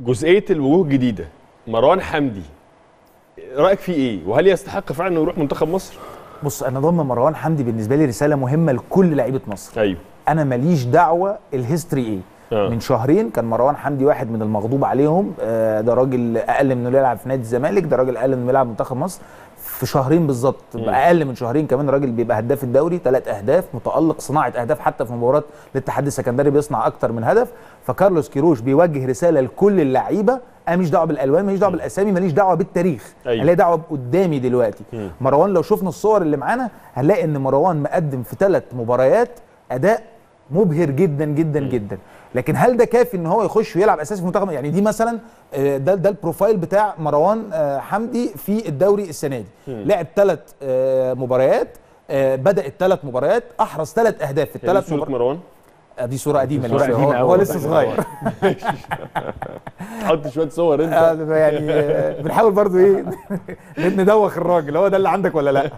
جزئيه الوجوه الجديده مروان حمدي رايك فيه ايه وهل يستحق فعلا انه يروح منتخب مصر بص انا ضم مروان حمدي بالنسبه لي رساله مهمه لكل لعيبه مصر ايوه انا ماليش دعوه الهيستوري ايه آه. من شهرين كان مروان حمدي واحد من المغضوب عليهم آه، ده راجل اقل من انه يلعب في نادي الزمالك ده راجل اقل من انه يلعب منتخب مصر في شهرين بالظبط اقل من شهرين كمان راجل بيبقى هداف الدوري ثلاث اهداف متالق صناعه اهداف حتى في مباراه الاتحاد السكندري بيصنع اكتر من هدف فكارلوس كيروش بيوجه رساله لكل اللعيبه انا ماليش دعوه بالالوان ماليش دعوه بالاسامي ماليش دعوه بالتاريخ أيوة. أيوة. ليه دعوه قدامي دلوقتي مم. مروان لو شفنا الصور اللي معانا هنلاقي ان مروان مقدم في ثلاث مباريات اداء مبهر جدا جدا جدا لكن هل ده كافي ان هو يخش ويلعب اساسي في منتخب يعني دي مثلا آه، ده ده البروفايل بتاع مروان آه، حمدي في الدوري السنه دي لعب ثلاث مباريات آه، بدا الثلاث مباريات احرز ثلاث اهداف في هي دي الثلاث صوره مباريات مروان آه، دي صوره قديمه صورة لسه، قديمة هو, أوي. هو لسه صغير تحط شويه صور انت آه، ده يعني آه، بنحاول برضو ايه ندوخ الراجل هو ده اللي عندك ولا لا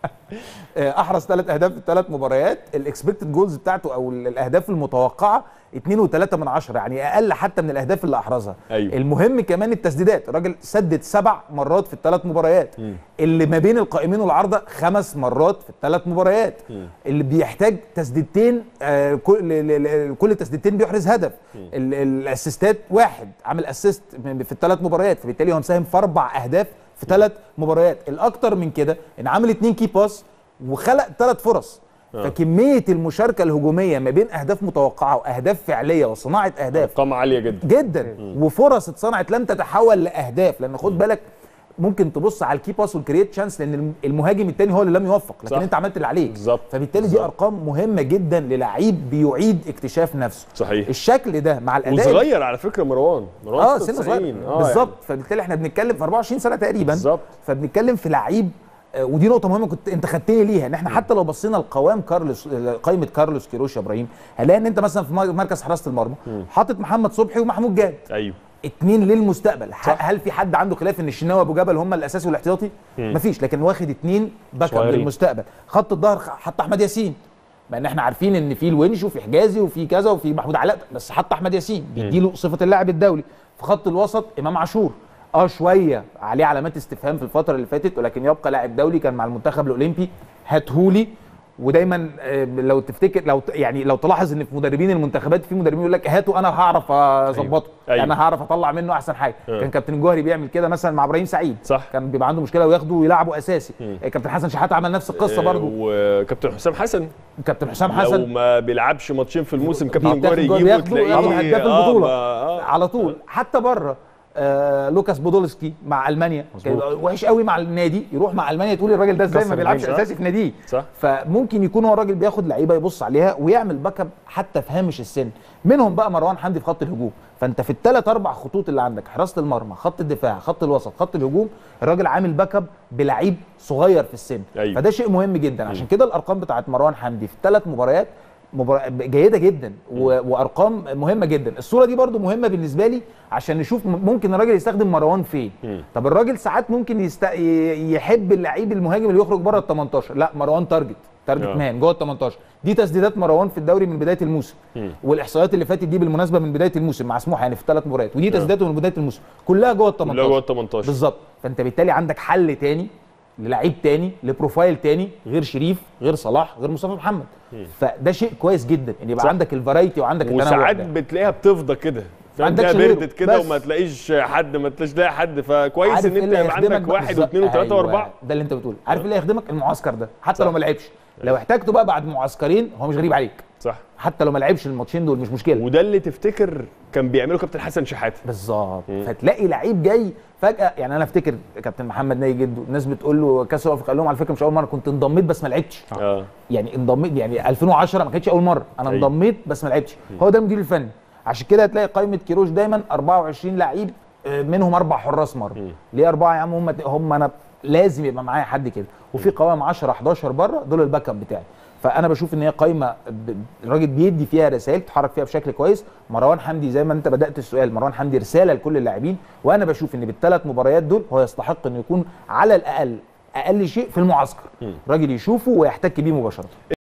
آه، احرز ثلاث اهداف في الثلاث مباريات الاكسبكتد جولز بتاعته او ال- الاهداف المتوقعه 2 و3 من عشرة يعني اقل حتى من الاهداف اللي احرزها أيوة. المهم كمان التسديدات الراجل سدد سبع مرات في الثلاث مباريات اللي ما بين القائمين والعارضه خمس مرات في الثلاث مباريات اللي بيحتاج تسديدتين آه، كل ل- ل- كل تسديدتين بيحرز هدف ال- الاسيستات واحد عامل اسيست في الثلاث مباريات فبالتالي هو مساهم في اربع اهداف في ثلاث مباريات الاكتر من كده ان عامل اتنين كي باس وخلق ثلاث فرص فكميه المشاركه الهجوميه ما بين اهداف متوقعه واهداف فعليه وصناعه اهداف ارقام عاليه جدا جدا وفرص اتصنعت لم تتحول لاهداف لان خد بالك ممكن تبص على الكي باس والكرييت شانس لان المهاجم الثاني هو اللي لم يوفق لكن صح. انت عملت اللي عليك بالظبط. فبالتالي دي بالظبط. ارقام مهمه جدا للعيب بيعيد اكتشاف نفسه صحيح الشكل ده مع الاداء وصغير على فكره مروان مروان اه سن 96. صغير آه بالظبط فبالتالي احنا بنتكلم في 24 سنه تقريبا بالظبط. فبنتكلم في لعيب آه، ودي نقطه مهمه كنت انت خدتني ليها ان احنا حتى لو بصينا لقوام كارلوس قائمه كارلوس كيروش يا ابراهيم هنلاقي ان انت مثلا في مركز حراسه المرمى حاطط محمد صبحي ومحمود جاد يعني. ايوه اتنين للمستقبل صح. هل في حد عنده خلاف ان الشناوي ابو جبل هم الاساسي والاحتياطي مفيش لكن واخد اتنين باك اب صغيرين. للمستقبل خط الظهر حط احمد ياسين مع ان احنا عارفين ان في الونش وفي حجازي وفي كذا وفي محمود علاء بس حط احمد ياسين بيديله صفه اللاعب الدولي في خط الوسط امام عاشور اه شويه عليه علامات استفهام في الفتره اللي فاتت ولكن يبقى لاعب دولي كان مع المنتخب الاولمبي هاتهولي ودايما آه، لو تفتكر لو ت- يعني لو تلاحظ ان في مدربين المنتخبات في مدربين يقول لك هاتوا انا هعرف اظبطه أيوة. يعني انا هعرف اطلع منه احسن حاجه آه. كان كابتن الجوهري بيعمل كده مثلا مع ابراهيم سعيد صح. كان بيبقى عنده مشكله وياخده ويلعبه اساسي آه، كابتن حسن شحاته عمل نفس القصه آه، برضه وكابتن حسام حسن كابتن حسام لو حسن ما بيلعبش ماتشين في الموسم كابتن بيتاخد جوهري جول يجيبه بياخده ياخد تلاقيه هداف آه، البطوله ما- آه. على طول حتى بره آه لوكاس بودولسكي مع المانيا كان وحش قوي مع النادي يروح مع المانيا تقول الراجل ده ازاي ما كسر بيلعبش الدنيا. اساسي في ناديه صح. فممكن يكون هو الراجل بياخد لعيبه يبص عليها ويعمل باك اب حتى في هامش السن منهم بقى مروان حمدي في خط الهجوم فانت في الثلاث اربع خطوط اللي عندك حراسه المرمى خط الدفاع خط الوسط خط الهجوم الراجل عامل باك اب بلعيب صغير في السن أيوة. فده شيء مهم جدا عشان كده الارقام بتاعت مروان حمدي في الثلاث مباريات مبار... جيده جدا و... وارقام مهمه جدا الصوره دي برضو مهمه بالنسبه لي عشان نشوف م- ممكن الراجل يستخدم مروان فين طب الراجل ساعات ممكن يست... ي- يحب اللعيب المهاجم اللي يخرج بره ال 18 لا مروان تارجت تارجت آه. مان جوه ال 18 دي تسديدات مروان في الدوري من بدايه الموسم والاحصائيات اللي فاتت دي بالمناسبه من بدايه الموسم مع سموحه يعني في الثلاث مباريات ودي تسديداته من بدايه الموسم كلها جوه ال 18 كلها جوه ال 18 بالظبط فانت بالتالي عندك حل تاني للعيب تاني لبروفايل تاني غير شريف غير صلاح غير مصطفى محمد فده شيء كويس جدا ان يبقى صح. عندك الفرايتي وعندك التنوع وساعات ده. بتلاقيها بتفضى كده فاهم عندكش تلاقيها غيره. بردت كده بس. وما تلاقيش حد ما تلاقيش تلاقي حد فكويس عارف ان إيه انت اللي يبقى هيخدمك عندك بقى؟ واحد بالظبط. واثنين وثلاثه أيوة. واربعه ده اللي انت بتقوله عارف ايه اللي هيخدمك المعسكر ده حتى لو ما لعبش لو احتاجته بقى بعد معسكرين هو مش غريب عليك صح حتى لو ما لعبش الماتشين دول مش مشكله وده اللي تفتكر كان بيعمله كابتن حسن شحاته بالظبط فتلاقي لعيب جاي فجاه يعني انا افتكر كابتن محمد ناجي جده الناس بتقول له كاس الافريقيا قال لهم على فكره مش اول مره كنت انضميت بس ما لعبتش اه يعني انضميت يعني 2010 ما كانتش اول مره انا أيوة. انضميت بس ما لعبتش هو ده المدير الفني عشان كده هتلاقي قائمه كيروش دايما 24 لعيب آه، منهم اربع حراس مرمى ليه اربعه يا عم هم هم انا لازم يبقى معايا حد كده وفي قوام 10 11 بره دول الباك اب بتاعي فانا بشوف ان هي قايمه ب- الراجل بيدي فيها رسائل تتحرك فيها بشكل كويس مروان حمدي زي ما انت بدات السؤال مروان حمدي رساله لكل اللاعبين وانا بشوف ان بالثلاث مباريات دول هو يستحق انه يكون على الاقل اقل شيء في المعسكر راجل يشوفه ويحتك بيه مباشره